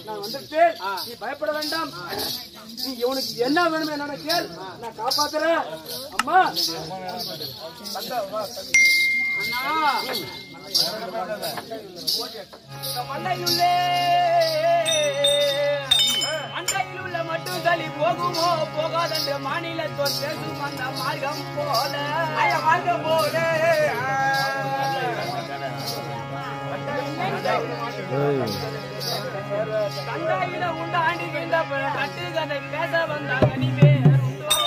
நான் வந்துட்டேன் நீ பயப்பட வேண்டாம் நீ இவனுக்கு என்ன வேணுமே என்னன்னு கேள் நான் காப்பாத்துறேன் அம்மா அண்ணா இந்த மண்ணையுள்ளே அண்டையில் உள்ள மட்டும் தள்ளி போகுமோ போகாதென்ற மாநிலத்தோர் பேசும் அந்த மார்க்கம் போல மார்க்கம் போல கண்டாயில உண்டாண்டி கிண்ட கட்டு கதை பேச வந்தாங்க நீ வேறுண்டோ?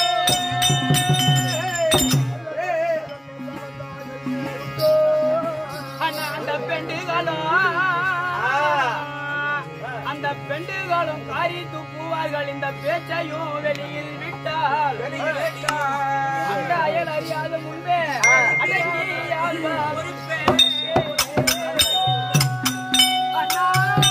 ஆனா அந்த பெண்டுகளும் அந்த பெண்டுகளும் காரி துப்புவார்கள் இந்த பேச்சையும் வெளியில் விட்டால் அந்த அயல் அறியாத முன்பே அடங்கி ஆழ்வார் பொறுப்பே. அண்ணா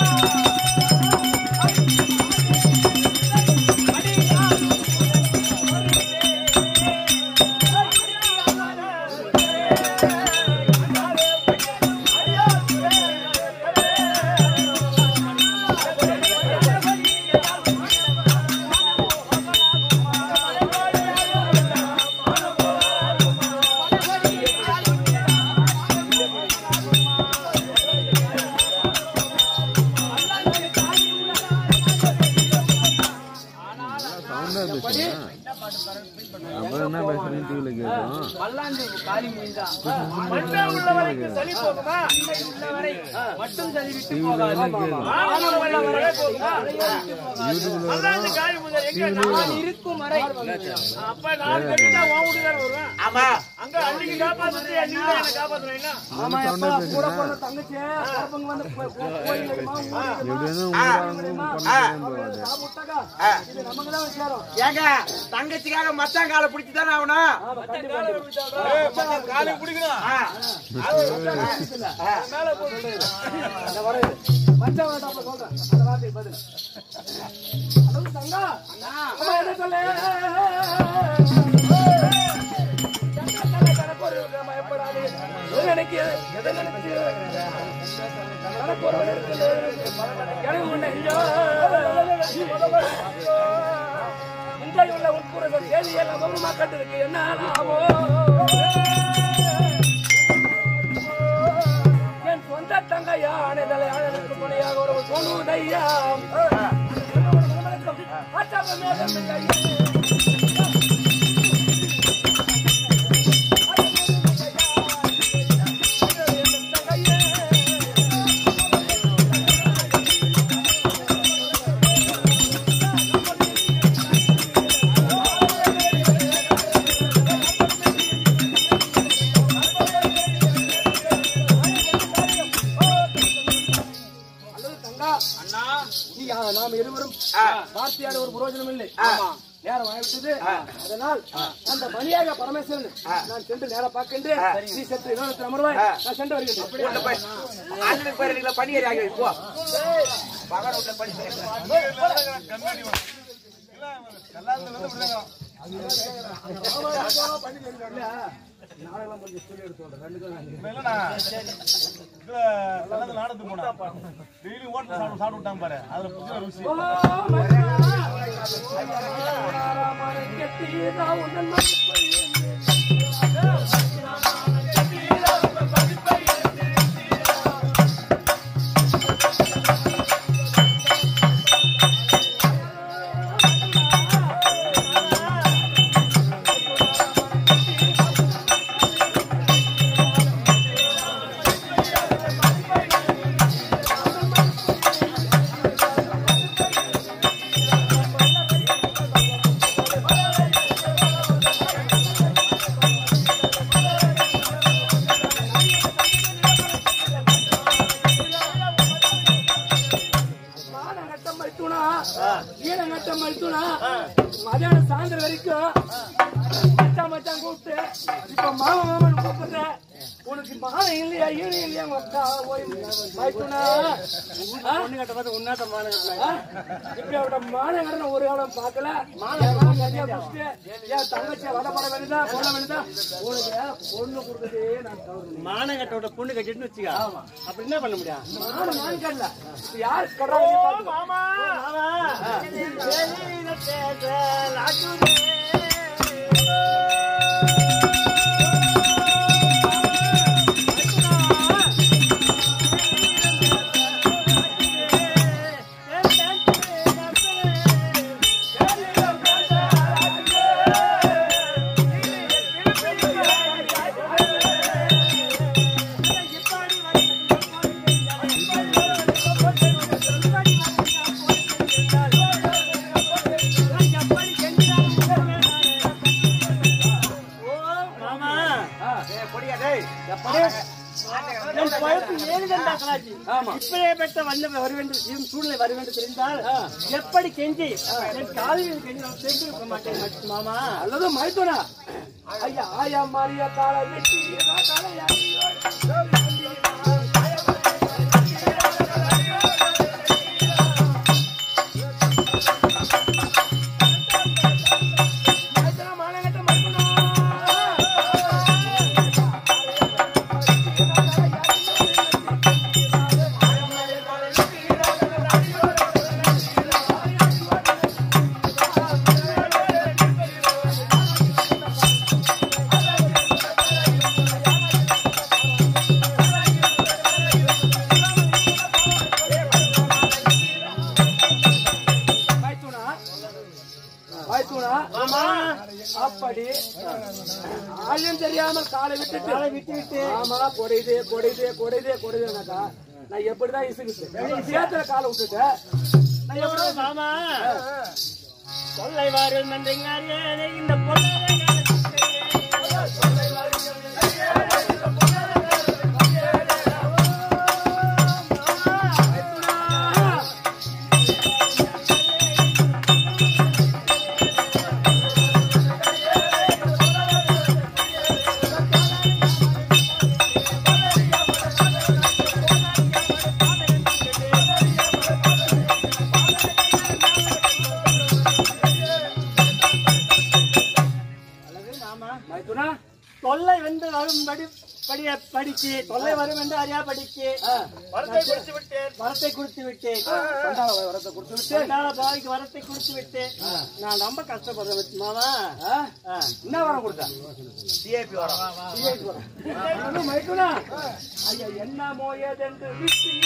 அப்புறம் என்ன பேசுறேன்னு டிவில கேட்கும் பல்லாண்டு காலி முடிந்தான் மண்ணை உள்ளவரைக்கு சளி போகுமா அன்னை உள்ளவரை மட்டும் சளி விட்டு போகாது ஆணவம் உள்ளவரை போகுமா? யூடியூப்ல பல்லாண்டு காலி முதல் எங்க நான் இருக்கும் வரை அப்ப நான் கட்டிட்டா உன் வீட்டுக்காரர் வருவேன் ஆமா அங்க அன்னைக்கு காப்பாத்துட்டு நீங்க என்ன காப்பாத்துறீங்கன்னா ஆமா எப்பா கூட பிறந்த தங்கச்சி பாப்பங்க வந்து கோயிலுக்கு எப்படியாவது ஊராங்களும் பண்ண போகாது சாப்பிட்டாக்கா இது நமக்கு தான் சேரும் ஏங்க தங்கச்சிக்காக மச்சான் காலை பிடிச்சு தானே ஆகணும் காலை பிடிக்கணும் ஆ. மேல போட்டு நான் வரேன் மச்சான் வேண்டாம் அப்ப சொல்றேன் அந்த வார்த்தைக்கு பதில் ஹலோ தங்கா அம்மா என்ன சொல்ல உள்ள உட்புறங்கள் தேதியெல்லாம் கவனமா கட்டிருக்கு என்ன ஆகும் என் சொந்த தங்கையா அணைதலை அழனுக்கு துணையாக ஒரு சொல்லுதையா அல்லது தங்கா அண்ணா நீ ஆ, நாம் இருவரும் வார்த்தையாட ஒரு பிரயோஜனம் இல்லை நேரம் ஆகிவிட்டது அதனால் அந்த பலியாக பரமேஸ்வரன் நான் சென்று நேரம் பார்க்கின்றேன் நீ சென்று விமானத்தில் அமர்வாய் நான் சென்று வருகின்றேன் உள்ள போய் அண்ணனுக்கு பேர் இருக்கல பணியேறி ஆகி போ பகல் உள்ள பணி நாடத்துக்கு போனா டெய்லி ஓட்டு சாப்பிட்டு சாப்பிட்டு விட்டான் பாரு அதுல புதிய ருசி ஓ, மகனா, ராமனை கெட்டீரா உன்னன் மதிப்பை மானங்கட்டம் மருத்துவனா ஈனங்கட்டம் மருத்துவனா மதியானம் சாயந்தரம் வரைக்கும் மச்சான் மச்சான் கூப்பிட்டு இப்ப மாமா மாமன் கூப்பிடுற உனக்கு மானம் இல்லையா ஈடு இல்லையா உங்க அக்கா ஓய் மைத்துனா பொண்ணு கட்ட பார்த்து உன்னாட்ட மானம் இப்படி அவட மானம் கட்ட ஒரு காலம் பார்க்கல மானம் நிறைய குடிச்சிட்டு என் தங்கச்சியை வடப்பட வேண்டியதா சொல்ல வேண்டியதா உனக்கு பொண்ணு கொடுத்ததே நான் தவறு மானகட்டோட பொண்ணு கட்டிட்டு வச்சுக்க அப்படி என்ன பண்ண முடியும் மானம் நான் கட்டல இப்ப யார் கடவுள் மாமா மாமா பொடியா டேய் என் பழப்பு ஏழு கண்டாக்கலாச்சு இப்பவே பெற்ற வந்த வருவேன் சூழ்நிலை வருவேன் தெரிந்தால் எப்படி கெஞ்சி என் காலையில் கெஞ்சி நான் தெரிஞ்சிருக்க மாட்டேன் மச்சி மாமா அல்லது மைத்துனா ஐயா ஆயா மாரியா கால வெட்டி காலையா மைத்துனா மைத்துனா அப்படி ஆயம் தெரியாமல் காலை விட்டு காலை விட்டு விட்டு ஆமா கொடையுது கொடையுது கொடையுது கொடையுதுனாக்கா நான் எப்படிதான் இசுகுது சேத்துல காலை விட்டுட்டேன் நான் எப்படி மாமா கொள்ளை வாரில் மந்தைங்காரியே இந்த பொண்ணை மைத்துனா தொல்லை வந்து வரும்படி படிய படிச்சு தொல்லை வரும் என்று அறியா படிச்சு வரத்தை கொடுத்து விட்டேன் வரத்தை கொடுத்து விட்டேன் பண்டாள வரத்தை கொடுத்து விட்டு சண்டாள பாவிக்கு வரத்தை கொடுத்து விட்டேன் நான் ரொம்ப கஷ்டப்படுறேன் வச்சு மாமா ஆ? ஆ. என்ன வரம் கொடுத்தா டிஏபி வரோம் அது மைத்துனா ஐயா என்னமோ ஏதென்று விட்டு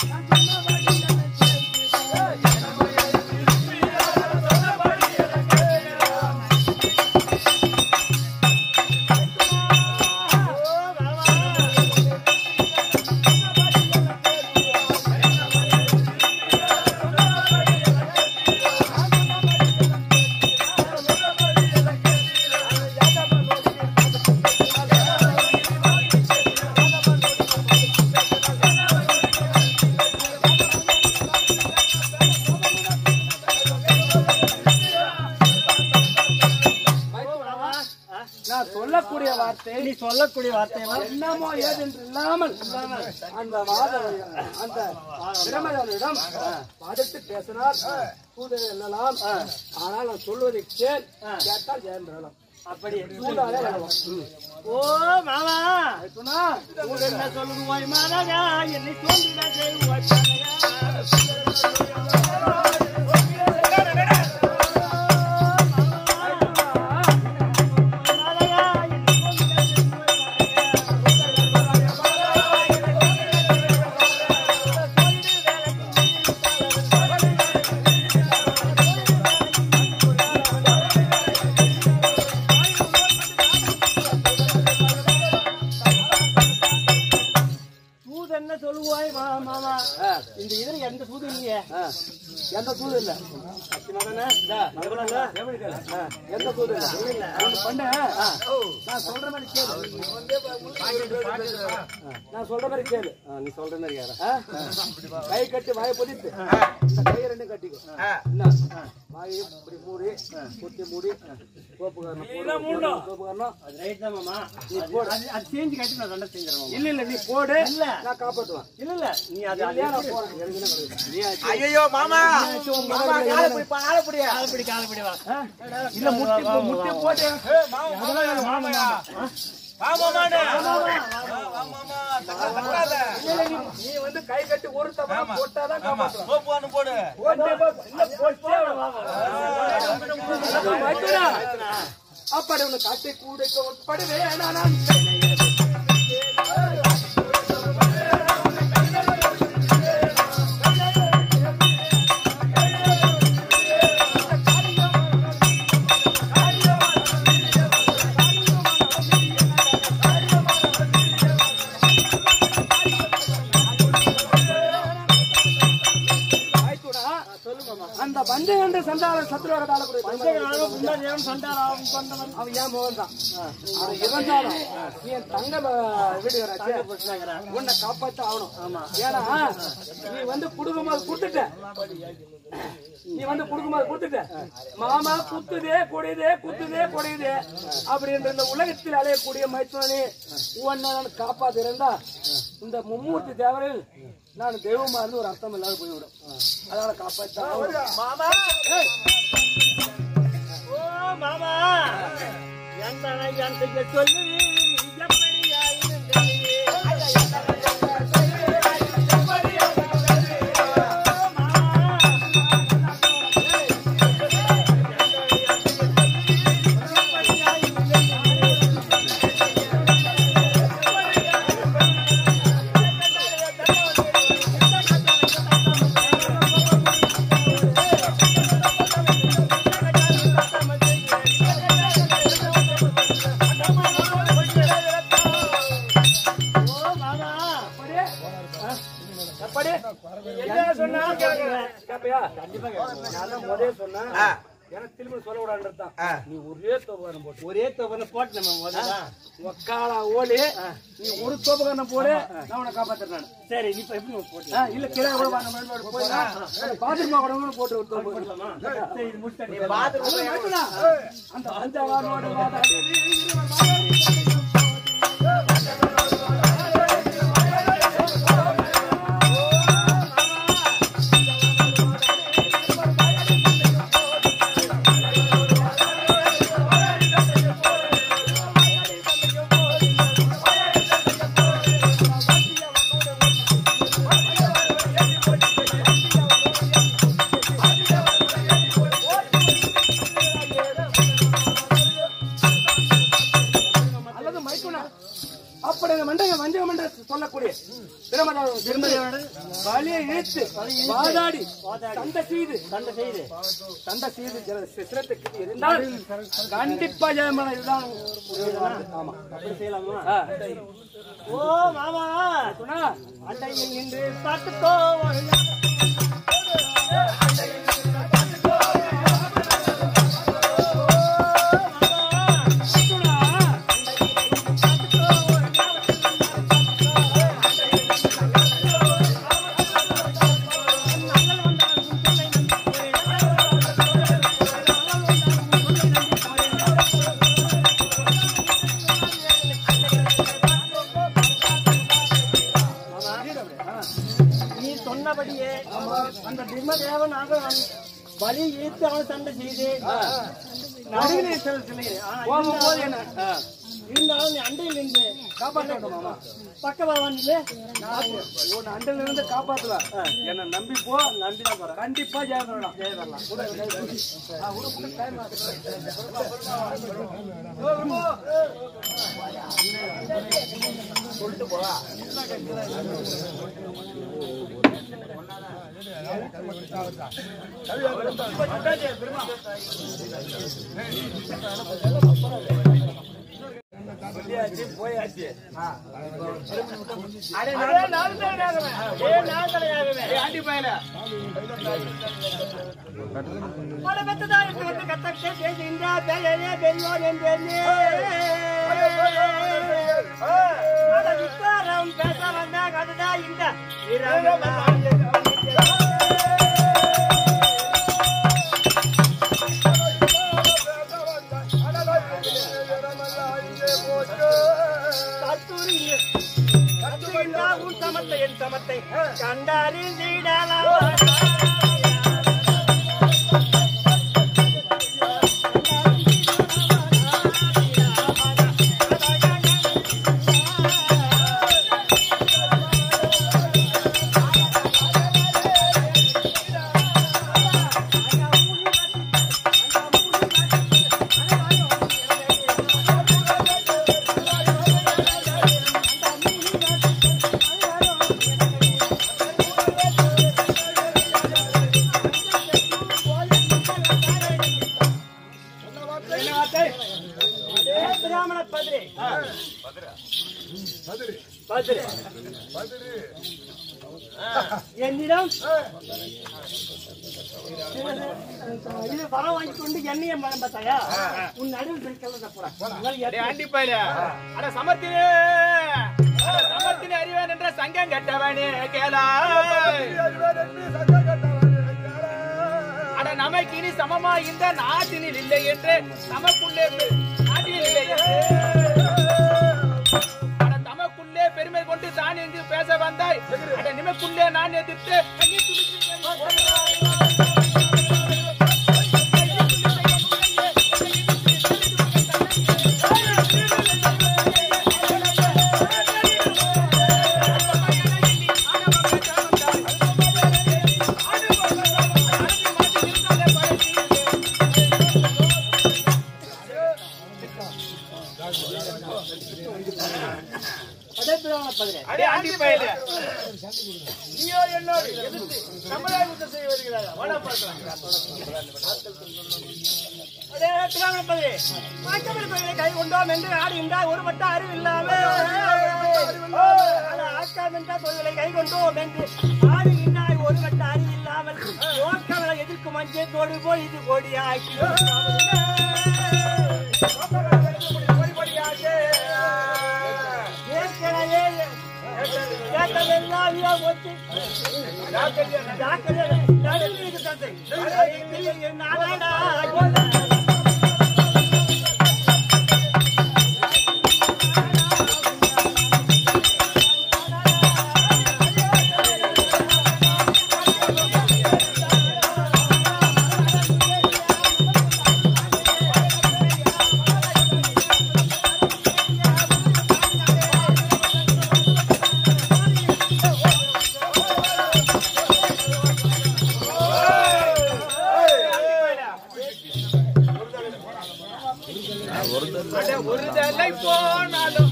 நான் சொல்லக்கூடிய வார்த்தை நீ சொல்லக்கூடிய வார்த்தையெல்லாம் என்னமோ ஏதென்று இல்லாமல் அந்த வாத அந்த பிரமதனிடம் வாதத்து பேசினார் சூதை எல்லாம் ஆனால் நான் சொல்வதை கேள் கேட்டால் ஜெயம் பெறலாம் அப்படி சூதாலே வரலாம் ஓ மாமா சொன்னா ஊர் என்ன சொல்லுவாய் மாதா என்னை தோன்றினா செய்வாய் பாதையா. மாதையா, என்னை தோன்றினா செய்வாய் பாதையா. சூது என்ன சொல்லுவாய் மா- மாமா இந்த இதுல எந்த சூது நீ இல்லையே ஆ. எந்த சூடு இல்ல எந்த சூடு இல்ல ஒண்ணு பண்ணு நான் சொல்ற மாதிரி கேளு நான் சொல்ற மாதிரி கேளு நீ சொல்ற மாதிரி கை கட்டி வாயை பொதித்து இந்த கையை ரெண்டும் கட்டிக்கோ என்ன வாயை இப்படி மூடி குத்தி மூடி கோப்புக்காரன் போடு கோப்புக்காரனம் அது ரைட் தான் மாமா அது அது செஞ்சு கட்டி நான் சண்டை செஞ்சிடறேன் மாமா. இல்ல இல்ல நீ போடு இல்ல. நான் காப்பாத்துவேன் இல்ல இல்ல நீ அது இல்லையா நான் போறேன் எனக்கு என்ன கிடையாது நீ ஆச்சு. ஐயோ மாமா மாமா காலை பிடி காலை பிடி காலப்படி காலப்படி வா இல்ல முட்டி போ- முட்டி போட்டு இல்ல, இல்ல, நீ- நீ வந்து கை கட்டி ஒரு தவணை போட்டாதான் காப்பாத்துவேன் சோப்பு போடு போட்டே போ. இல்ல, போட்டே வைக்கிறா. அப்படி உன்னை காட்டி கூடைக்க உட்பட வேணா நான் ஆயிட்டுடா. அந்த பஞ்சம் என்று சந்தான சத்ருவாக தாழக்கூடிய அவன் ஏன் மோகன் தான் அவன் இருந்தாலும் நீ என் தங்க வீடு உன்னை காப்பாத்த ஆகணும் ஏன்னா நீ வந்து குடும்பமா கொடுத்துட்ட நீ வந்து குடும்பமா கொடுத்துட்ட மாமா குத்துதே கொடையுதே குத்துதே கொடையுதே அப்படின்ற இந்த உலகத்தில் அலையக்கூடிய மைத்துனே உன்னை நான் காப்பாத்து இருந்தா இந்த மும்மூர்த்தி தேவரில் நான் தெய்வமா இருந்து ஒரு அர்த்தம் இல்லாத போய்விடும் அதனால காப்பாத்த மாமா ஏய், ஓ மாமா எந்த எந்த சொல்லு நீ எப்படியா ஓ மாமா எப்படி என்ன சொன்னா கேக்குறேன் கேப்பையா நான் தான் முதல்ல சொன்னேன் எனக்கு திரும்ப சொல்ல கூடாதுன்றதுதான் நீ ஒரே தோபகரணம் போட்டு ஒரே தொகை போட்டு நம்ம முதல்ல ஒக்காலா ஓடி நீ ஒரு தோபகரணம் போடு நான் உன்னை காப்பாத்துறேன் நான் சரி நீ இப்ப எப்படி போட்டு ஆ, இல்ல கீழே கூட வா, நம்ம ரெண்டு பேரும் போயிடலாம். பாத்ரூம் கூட போட்டு ஒரு தோபகரணம். சரி இது முடிச்சிட்டேன் நீ அது மட்டும்தான். அந்த பஞ்சவானோட வாதாடி அல்லது மைத்துனா அப்படி அந்த மண்டக மஞ்சக மண்ட சொல்லக்கூடிய பிரமதாரம் திருமதி வலியை இழுத்து வாதாடி சண்டை செய்து சண்டை செய்து சண்டை செய்து ஜல- சிரத்துக்கு இருந்தால் கண்டிப்பா ஜெயமான இதுதான் ஆமா அப்படி செய்யலாமா ஆ. ஓ மாமா சொன்னா, அண்டையில் நின்று பார்த்துக்கோ ஒரு நீ சொன்னபடியே அந்த பிரம்மதேவனாக பலி இழுத்து அவன் சண்டை செய்து நடுவிலே செலுத்தினேன். ஆனா போகும்போது என்ன ஆ. இருந்தாலும் நீ அண்டையில் நின்று காப்பாற்ற மாமா பக்கவாதம் இல்லை உன் அண்டல இருந்து காப்பாத்துவா என்ன நம்பி போ நம்பி தான் போறேன் கண்டிப்பா ஜெயம் வரலாம் ஜெயம் வரலாம் கூட ஆ, விடு, விடு, time ஆகுது. ஓ, விடு. அடே, அதே நான் தலையாகவே. அதே நான் தலையாகவே. ஆண்டி பயல பல பெத்ததாய் பிறந்து கத்தக்க செய்கின்ற பெயரே பெரியோர் என்றே. அட விஸ்தாரம் பேச வந்த கதைதா இந்த இரவுதான். கத்தூரி கத்துகின்ற உன் சமத்தை என் சமத்தை கண்டறிந்திடலாம் அதே பிராமண பதிரி பதிரி என்னிடம் இது வரம் வாங்கி கொண்டு என்னைய மரம் பார்த்தாயா உன் நடுவில் பிடிக்கல போறேன் ஆண்டி பயல அட சமர்த்தினே அட சமர்த்தினே அறிவேன் என்ற சங்கம் கட்டவனே கேளா அட நமக்கு இனி சமமா இந்த நாட்டினில் இல்லை என்று நமக்குள்ளே பெ- நாட்டினில் இல்லை என்று அட தமக்குள்ளே பெருமை கொண்டு தான் என்று பேச வந்தாய் அட நிமக்குள்ளே நான் எதிர்த்து கையை துடித்து அதே பிராமண பதிரி அடே ஆண்டி பயலே நீயோ என்னோடு எதிர்த்து நம்மளே யுத்தம் செய்ய வருகிறாரா வாடா பார்க்கலாம் அதே பிராமண பதிரி மாற்றமிழ் பயிரை கை கொண்டோம் என்று ஆடுகின்றார் ஒரு மட்ட அறிவு இல்லாமல் ஆக்காம் என்ற தொழிலை கை கொண்டோம் என்று ஆடுகின்றாய் ஒரு மட்ட அறிவு இல்லாமல் ஓக்கங்களை எதிர்க்கும் அஞ்சத்தோடு போய் இது கோடியாக்கி ஏற்கனவே கேட்டதெல்லாம் இவன் ஒத்தி ஜாக்கிரதை நடுவில் இருக்கு தந்தை நானாடா அட ஒரு தலை போனாலும்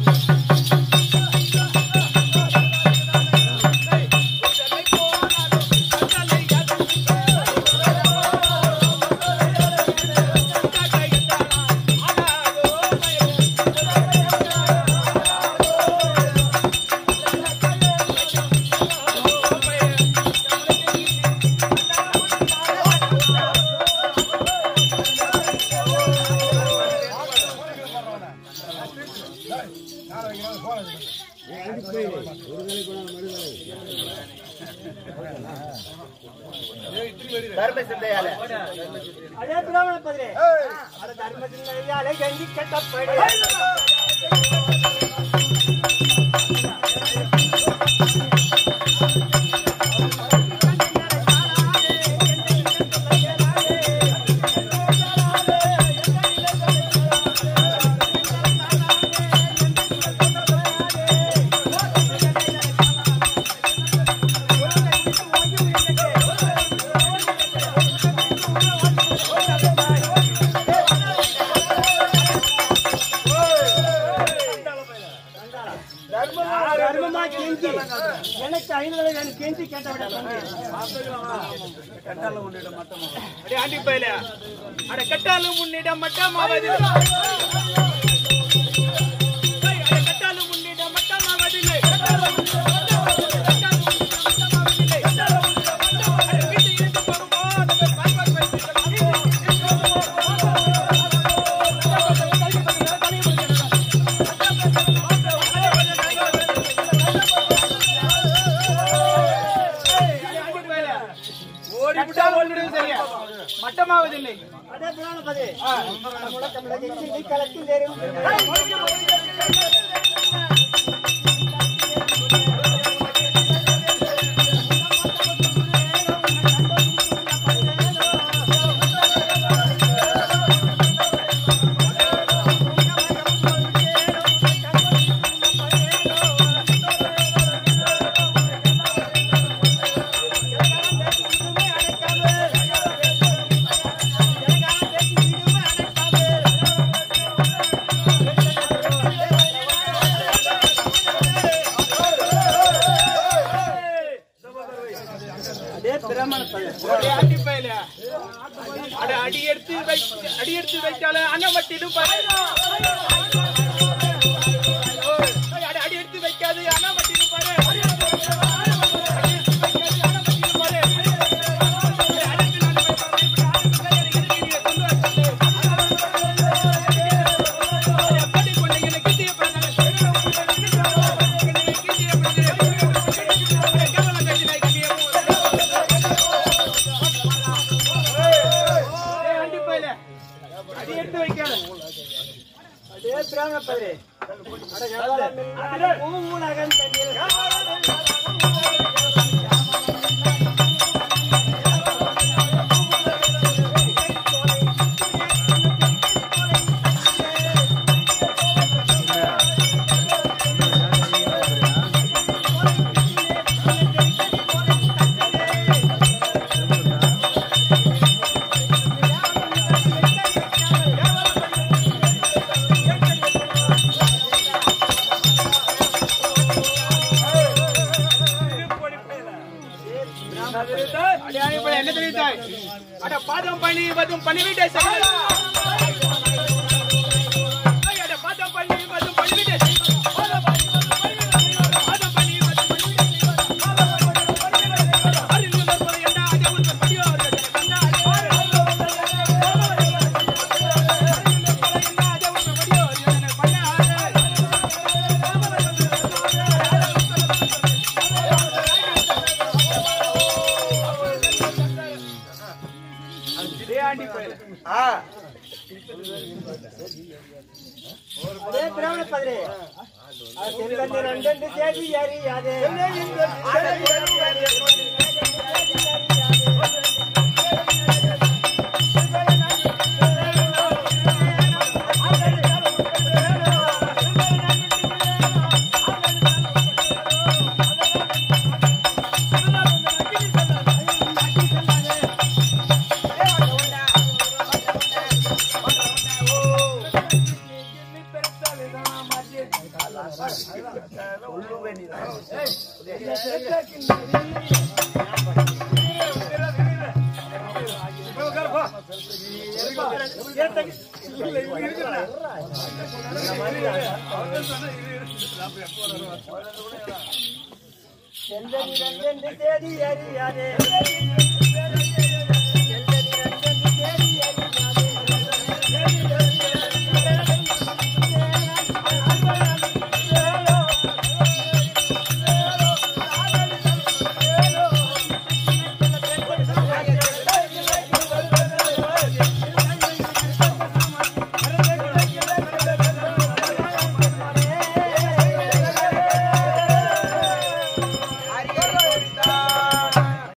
தர்ம சிந்தையால அதே பிராமண பதிரே அட தர்ம சிந்தையால கண்டி கட்டப்படு தர்மமா கெஞ்சி எனக்கு ஐநூறு எனக்கு கெஞ்சி கேட்ட விட அடே ஆண்டி பயல அட கட்டாலும் உன்னிடம் மட்டமாவது என்னால் ஒன்றும் செய்ய மட்டமாவதில்லை அதே புராண பதே முழக்கம் விளக்கி களத்தில் ஏறும் அதே பிராமண பதே ஒரே அடி பயல. அட அடி எடுத்து வை அடி எடுத்து வைத்தாலே அனமட்டிலும் பாரு ஓய், அட அடி எடுத்து வைக்காது அனமட்டிலும் பாரு அடி எடுத்து வைக்காது, அனமட்டிலும் பாரு. ஓய், அடித்து நான் எப்படி கொண்டு என்னை கிட்டிய பண்ணாங்க கிட்டிய பண்ணாங்க கேவலம் பேசினாய் கிட்டிய ஏய், அடி பயல. அடி எடுத்து வைக்காத அதே பிராமண பதே பூவுலகன் தண்ணீர் அடி அடி பயல, என்ன தெரிவித்தாய் அட பாதம் பண்ணி வதும் பண்ணிவிட்டே சார் ஐய், அட பாதம் பண்ணி வதும் பண்ணிவிட்டே பாதம் பண்ணி வதும் பண்ணிவிட்டே பாதம் பண்ணி வதும் பண்ணிவிட்டே அருள் முதல் முறை என்ன அடி உங்கள் படியோர் கண்ணா ஆண்டி போயில அதே பிராமண பதே செல்வந்த ரெண்டு தேதி அறியாதே செல்வந்த ரெண்டு தேதி அறியாதே